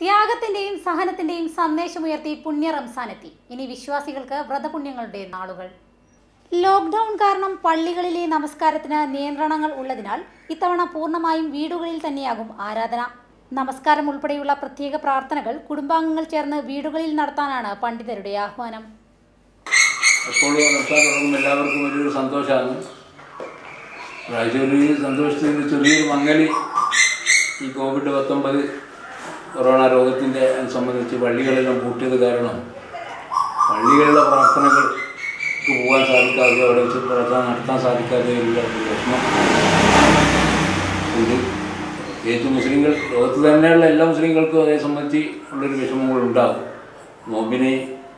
ത്യാഗത്തിന്റെയും സഹനത്തിന്റെയും സന്ദേശമുയർത്തി പുണ്യ റംസാനെത്തി ഇനി വിശ്വാസികൾക്ക് വ്രതപുണ്യങ്ങളുടെ നാളുകൾ ലോക്ക്ഡൌൺ കാരണം പള്ളികളിലെ നമസ്കാരത്തിന് നിയന്ത്രണങ്ങൾ ഉള്ളതിനാൽ ഇത്തവണ പൂർണ്ണമായും വീടുകളിൽ തന്നെയാകും ആരാധന നമസ്കാരം ഉൾപ്പെടെയുള്ള പ്രത്യേക പ്രാർത്ഥനകൾ കുടുംബാംഗങ്ങൾ ചേർന്ന് വീടുകളിൽ നടത്താനാണ് പണ്ഡിതരുടെ ആഹ്വാനം എപ്പോഴും റംസാൻ തുടങ്ങുമ്പോൾ എല്ലാവർക്കും വലിയൊരു സന്തോഷമാണ് പ്രാവശ്യം ഒരു സന്തോഷത്തിന് ചെറിയൊരു മങ്ങല് ഈ കോവിഡ് പത്തൊമ്പത് കൊറോണ രോഗത്തിൻ്റെ സംബന്ധിച്ച് പള്ളികളെല്ലാം പൂട്ടിയത് കാരണം പള്ളികളിലെ പ്രാർത്ഥനകൾക്ക് പോകാൻ സാധിക്കാതെ അവിടെ വെച്ച് പ്രാർത്ഥന നടത്താൻ സാധിക്കാതെ ഉള്ള ഒരു വിഷമം ഉണ്ട് പ്രത്യേകിച്ച് മുസ്ലിങ്ങൾ ലോകത്ത് തന്നെയുള്ള എല്ലാ മുസ്ലിങ്ങൾക്കും അതേ സംബന്ധിച്ച് ഉള്ളൊരു വിഷമങ്ങളുണ്ടാകും നോമ്പിനെ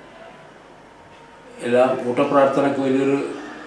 എല്ലാ കൂട്ടപ്രാർത്ഥനയ്ക്ക് വലിയൊരു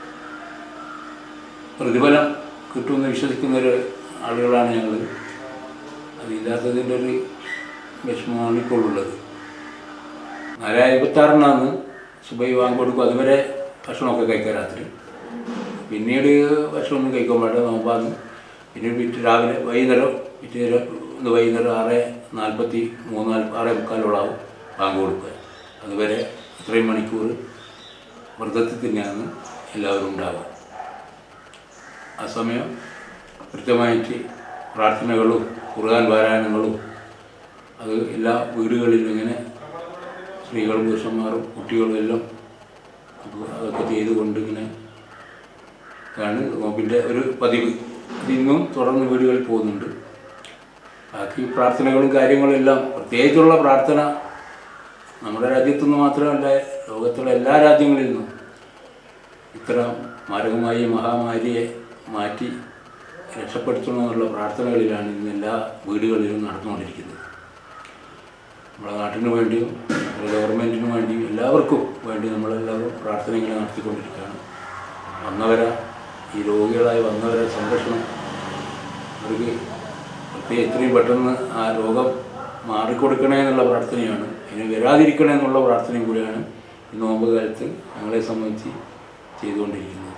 പ്രതിഫലം കിട്ടുമെന്ന് വിശ്വസിക്കുന്ന ഒരു ആളുകളാണ് ഞങ്ങൾ അതില്ലാത്തതിൻ്റെ ഒരു വിഷമമാണ് ഇപ്പോൾ ഉള്ളത് നാല് അമ്പത്താറിനാണ് സുബൈ വാങ്ങി കൊടുക്കും അതുവരെ ഭക്ഷണമൊക്കെ കഴിക്കാം രാത്രി പിന്നീട് ഭക്ഷണമൊന്നും കഴിക്കാൻ പാടില്ല നോമ്പാന്ന് പിന്നീട് പിറ്റേ രാവിലെ വൈകുന്നേരം പിറ്റേ ഇന്ന് വൈകുന്നേരം ആറ് നാൽപ്പത്തി മൂന്ന് നാൽപ്പ ആറേ മുക്കാലോളാവും വാങ്ങി കൊടുക്കുക അതുവരെ ഇത്രയും മണിക്കൂർ വ്രതത്തിൽ തന്നെയാണ് എല്ലാവരും ഉണ്ടാവുക ആ സമയം കൃത്യമായിട്ട് പ്രാർത്ഥനകളും ഖുർആൻ പാരായണങ്ങളും അത് എല്ലാ വീടുകളിലും ഇങ്ങനെ സ്ത്രീകളും പുരുഷന്മാരും കുട്ടികളും എല്ലാം അത് അതൊക്കെ ചെയ്തുകൊണ്ട് ഇങ്ങനെ ആണ് നോമ്പിൻ്റെ ഒരു പതിവ് അതിന്നും തുടർന്ന് വീടുകളിൽ പോകുന്നുണ്ട് ബാക്കി പ്രാർത്ഥനകളും കാര്യങ്ങളും എല്ലാം പ്രത്യേകിച്ചുള്ള പ്രാർത്ഥന നമ്മുടെ രാജ്യത്തുനിന്ന് മാത്രമല്ല ലോകത്തുള്ള എല്ലാ രാജ്യങ്ങളിൽ നിന്നും ഇത്തരം മാരകമായി മഹാമാരിയെ മാറ്റി രക്ഷപ്പെടുത്തണമെന്നുള്ള പ്രാർത്ഥനകളിലാണ് ഇന്ന് എല്ലാ വീടുകളിലും നടന്നുകൊണ്ടിരിക്കുന്നത് നമ്മുടെ നാട്ടിന് വേണ്ടിയും നമ്മുടെ ഗവൺമെൻറ്റിന് വേണ്ടിയും എല്ലാവർക്കും വേണ്ടി നമ്മളെല്ലാവരും പ്രാർത്ഥന ഇങ്ങനെ നടത്തിക്കൊണ്ടിരിക്കുകയാണ് വന്നവരെ ഈ രോഗികളായി വന്നവരെ സംരക്ഷണം അവർക്ക് പ്രത്യേകം എത്രയും പെട്ടെന്ന് ആ രോഗം മാറിക്കൊടുക്കണേ എന്നുള്ള പ്രാർത്ഥനയാണ് ഇനി വരാതിരിക്കണേ എന്നുള്ള പ്രാർത്ഥനയും കൂടിയാണ് ഈ നോമ്പ് കാലത്ത് ഞങ്ങളെ സംബന്ധിച്ച് ചെയ്തുകൊണ്ടിരിക്കുന്നത്